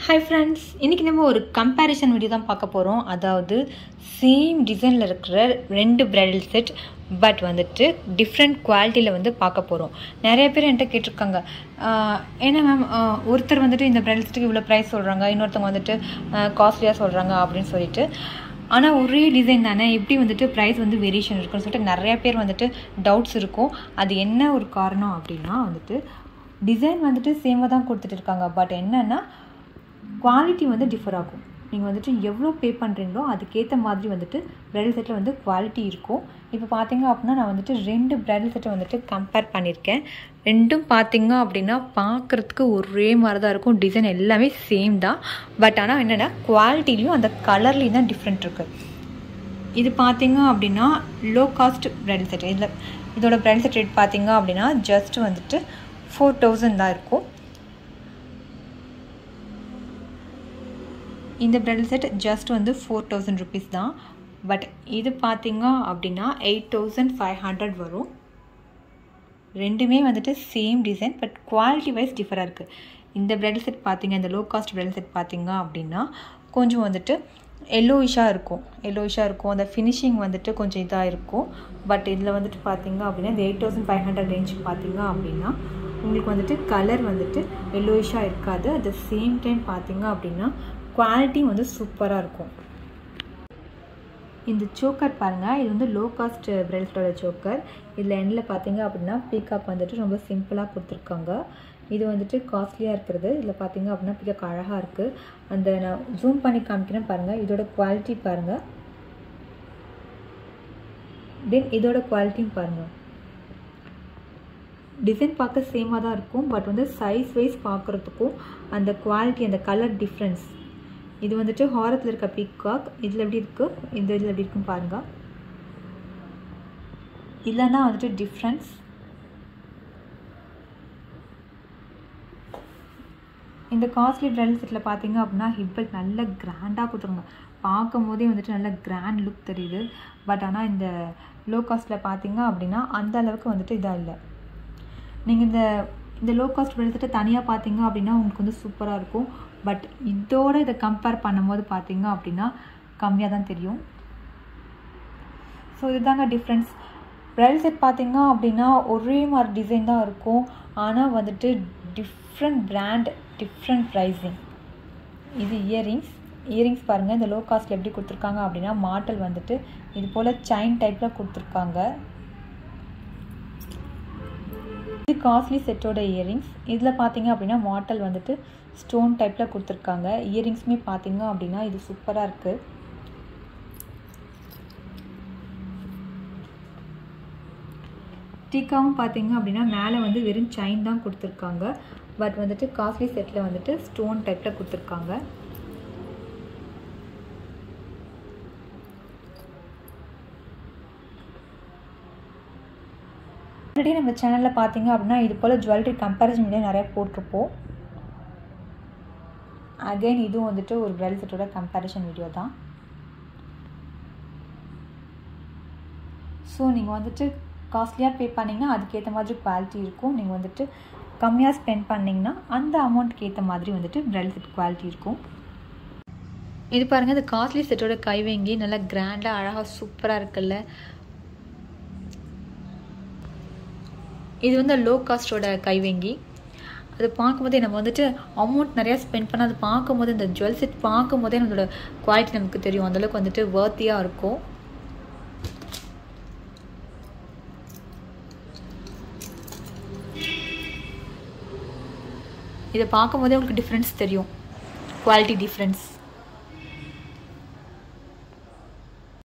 hi friends இன்றைக்கி நம்ம ஒரு கம்பேரிசன் வீடியோ தான் பார்க்க போகிறோம் அதாவது சேம் டிசைனில் இருக்கிற ரெண்டு பிரைடல் செட் பட் வந்துட்டு டிஃப்ரெண்ட் குவாலிட்டியில் வந்து பார்க்க போகிறோம் நிறைய பேர் என்கிட்ட கேட்டிருக்காங்க ஆஹ் என்ன மேம் ஒருத்தர் வந்துட்டு இந்த பிரைடல் செட்டுக்கு இவ்வளோ ப்ரைஸ் சொல்கிறாங்க இன்னொருத்தவங்க வந்துட்டு காஸ்ட்லியாக சொல்கிறாங்க அப்படின்னு சொல்லிட்டு ஆனால் ஒரே டிசைன் தானே எப்படி வந்துட்டு ப்ரைஸ் வந்து வேரியேஷன் இருக்குன்னு சொல்லிட்டு நிறைய பேர் வந்துட்டு டவுட்ஸ் இருக்கும் அது என்ன ஒரு காரணம் அப்படின்னா வந்துட்டு டிசைன் வந்துட்டு சேமாக தான் கொடுத்துட்டு இருக்காங்க பட் என்னென்னா குவாலிட்டி வந்து டிஃபர் ஆகும் நீங்கள் வந்துட்டு எவ்வளோ பே பண்ணுறீங்களோ அதுக்கேற்ற மாதிரி வந்துட்டு ப்ரைடல் செட்டில் வந்து குவாலிட்டி இருக்கும் இப்போ பார்த்தீங்க அப்படின்னா நான் வந்துட்டு ரெண்டு ப்ரைடல் செட்டை வந்துட்டு கம்பேர் பண்ணியிருக்கேன் ரெண்டும் பார்த்தீங்க அப்படின்னா பார்க்குறதுக்கு ஒரே மாதிரி தான் இருக்கும் டிசைன் எல்லாமே சேம் தான் பட் ஆனால் என்னென்னா குவாலிட்டிலையும் அந்த கலர்லேயும் தான் டிஃப்ரெண்ட் இருக்குது இது பார்த்தீங்க அப்படின்னா லோ காஸ்ட் ப்ரைடல் செட் இதில் இதோட ப்ரைடல் செட் ரேட் பார்த்தீங்க அப்படின்னா ஜஸ்ட் வந்துட்டு ஃபோர் தௌசண்ட் தான் இருக்கும் இந்த ப்ரைடல் செட் ஜஸ்ட் வந்து ஃபோர் தௌசண்ட் ருபீஸ் தான் பட் இது பார்த்தீங்க அப்படின்னா எயிட் தௌசண்ட் ஃபைவ் ஹண்ட்ரட் வரும் ரெண்டுமே வந்துட்டு same design but quality wise டிஃபராக இருக்குது இந்த ப்ரைடல் செட் பார்த்தீங்க இந்த லோ காஸ்ட் ப்ரைடல் செட் பார்த்தீங்க அப்படின்னா கொஞ்சம் வந்துட்டு எல்லோயிஷாக இருக்கும் எல்லோயிஷாக இருக்கும் அந்த ஃபினிஷிங் வந்துட்டு கொஞ்சம் இதாக இருக்கும் பட் இதில் வந்துட்டு பார்த்தீங்க அப்படின்னா இந்த எயிட் தௌசண்ட் ஃபைவ் ஹண்ட்ரட் ரேஞ்சுக்கு பார்த்தீங்க அப்படின்னா உங்களுக்கு வந்துட்டு கலர் வந்துட்டு எல்லோயிஷாக இருக்காது அட் த சேம் டைம் பார்த்தீங்க அப்படின்னா குவாலிட்டி வந்து சூப்பராக இருக்கும் இந்த சோக்கர் பாருங்கள் இது வந்து லோ காஸ்ட் பிரெல்ஸோட சோக்கர் இதில் எண்டில் பார்த்தீங்க அப்படின்னா பீகாக் வந்துட்டு ரொம்ப சிம்பிளாக கொடுத்துருக்காங்க இது வந்துட்டு காஸ்ட்லியாக இருக்கிறது இதில் பார்த்தீங்க அப்படின்னா பீகாக் அழகாக இருக்குது அந்த நான் ஜூம் பண்ணி காமிக்கிறேன் பாருங்கள் இதோட குவாலிட்டி பாருங்கள் தென் இதோட குவாலிட்டியும் பாருங்கள் டிசைன் பார்க்க சேமாக தான் இருக்கும் பட் வந்து சைஸ் வைஸ் பார்க்குறதுக்கும் அந்த குவாலிட்டி அந்த கலர் டிஃப்ரென்ஸ் இது வந்துட்டு ஹாரத்தில் இருக்க பீகாக் இதில் எப்படி இருக்குது இந்த இதில் எப்படி இருக்குன்னு பாருங்கள் இல்லைன்னா வந்துட்டு டிஃப்ரென்ஸ் இந்த காஸ்ட்லி ட்ரெல் செட்டில் பார்த்தீங்க அப்படின்னா ஹிப்பல் நல்ல கிராண்டாக கொடுத்துருங்க பார்க்கும் போதே வந்துட்டு நல்ல கிராண்ட் லுக் தெரியுது பட் ஆனால் இந்த லோ காஸ்ட்டில் பார்த்தீங்க அப்படின்னா அந்த அளவுக்கு வந்துட்டு இதாக இல்லை நீங்கள் இந்த இந்த லோ காஸ்ட் எடுத்துகிட்டு தனியாக பார்த்தீங்க அப்படின்னா உங்களுக்கு வந்து சூப்பராக இருக்கும் பட் இதோட இதை கம்பேர் பண்ணும்போது பார்த்தீங்க அப்படின்னா கம்மியாக தான் தெரியும் ஸோ இதுதாங்க டிஃப்ரென்ஸ் ப்ரைல் செட் பார்த்தீங்க அப்படின்னா ஒரே மாதிரி டிசைன் தான் இருக்கும் ஆனால் வந்துட்டு டிஃப்ரெண்ட் பிராண்ட் டிஃப்ரெண்ட் ப்ரைஸிங் இது இயரிங்ஸ் இயரிங்ஸ் பாருங்கள் இந்த லோ காஸ்ட்டில் எப்படி கொடுத்துருக்காங்க அப்படின்னா மாட்டல் வந்துட்டு இது போல் செயின் டைப்பில் கொடுத்துருக்காங்க இது காஸ்ட்லி செட்டோட இயரிங்ஸ் இதில் பார்த்தீங்க அப்படின்னா மாட்டல் வந்துட்டு ஸ்டோன் டைப்பில் கொடுத்துருக்காங்க இயரிங்ஸுமே பார்த்தீங்க அப்படின்னா இது சூப்பராக இருக்குது டீக்காவும் பார்த்தீங்க அப்படின்னா மேலே வந்து வெறும் செயின் தான் கொடுத்துருக்காங்க பட் வந்துட்டு காஸ்ட்லி செட்டில் வந்துட்டு ஸ்டோன் டைப்பில் கொடுத்துருக்காங்க ஆல்ரெடி நம்ம சேனலில் பார்த்தீங்க அப்படின்னா இது போல் ஜுவல்லரி கம்பேரிசன் வீடியோ நிறையா போட்டிருப்போம் அகைன் இதுவும் வந்துட்டு ஒரு பிரைல் செட்டோட கம்பேரிசன் வீடியோ தான் ஸோ நீங்கள் வந்துட்டு காஸ்ட்லியாக பே பண்ணிங்கன்னா அதுக்கேற்ற மாதிரி குவாலிட்டி இருக்கும் நீங்கள் வந்துட்டு கம்மியாக ஸ்பெண்ட் பண்ணிங்கன்னா அந்த அமௌண்ட்டுக்கு ஏற்ற மாதிரி வந்துட்டு பிரைல் செட் குவாலிட்டி இருக்கும் இது பாருங்கள் இந்த காஸ்ட்லி செட்டோட கைவேங்கி நல்லா கிராண்டாக அழகாக சூப்பராக இருக்குல்ல இது வந்து லோ காஸ்டோட கைவேங்கி அது பார்க்கும்போதே நம்ம வந்துட்டு அமௌண்ட் நிறையா ஸ்பெண்ட் பண்ண அது பார்க்கும்போது இந்த ஜுவல் செட் பார்க்கும்போதே நம்மளோட குவாலிட்டி நமக்கு தெரியும் அந்தளவுக்கு வந்துட்டு வேர்த்தியாக இருக்கும் இதை பார்க்கும்போதே உங்களுக்கு டிஃப்ரென்ஸ் தெரியும் குவாலிட்டி டிஃப்ரென்ஸ்